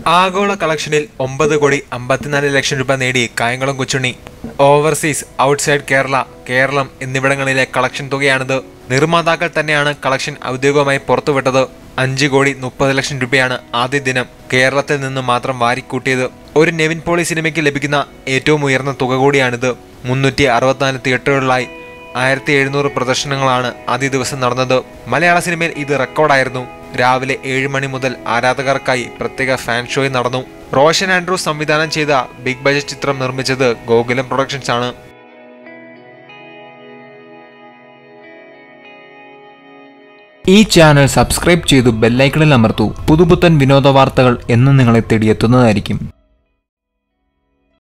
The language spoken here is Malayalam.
ആഗോള കളക്ഷനിൽ ഒമ്പത് കോടി അമ്പത്തിനാല് ലക്ഷം രൂപ നേടി കായംകുളം കൊച്ചുണ്ണി ഓവർസീസ് ഔട്ട്സൈഡ് കേരള കേരളം എന്നിവിടങ്ങളിലെ കളക്ഷൻ തുകയാണിത് നിർമ്മാതാക്കൾ തന്നെയാണ് കളക്ഷൻ ഔദ്യോഗികമായി പുറത്തുവിട്ടത് അഞ്ച് കോടി മുപ്പത് ലക്ഷം രൂപയാണ് ആദ്യ ദിനം കേരളത്തിൽ നിന്ന് മാത്രം വാരിക്കൂട്ടിയത് ഒരു നെവിൻ പോളി സിനിമയ്ക്ക് ലഭിക്കുന്ന ഏറ്റവും ഉയർന്ന തുക കൂടിയാണിത് മുന്നൂറ്റി അറുപത്തിനാല് തിയേറ്ററുകളിലായി ആയിരത്തി എഴുന്നൂറ് പ്രദർശനങ്ങളാണ് ആദ്യ ദിവസം നടന്നത് മലയാള സിനിമയിൽ ഇത് റെക്കോർഡായിരുന്നു രാവിലെ ഏഴ് മണി മുതൽ ആരാധകർക്കായി പ്രത്യേക ഫാൻ ഷോയും നടന്നു റോഷൻ ആൻഡ്രൂസ് സംവിധാനം ചെയ്ത ബിഗ് ബജറ്റ് ചിത്രം നിർമ്മിച്ചത് ഗോകുലം പ്രൊഡക്ഷൻസ് ആണ് ഈ ചാനൽ സബ്സ്ക്രൈബ് ചെയ്തു ബെല്ലൈക്കണിൽ അമർത്തൂ പുതുപുത്തൻ വിനോദ വാർത്തകൾ എന്നും നിങ്ങളെ തേടിയെത്തുന്നതായിരിക്കും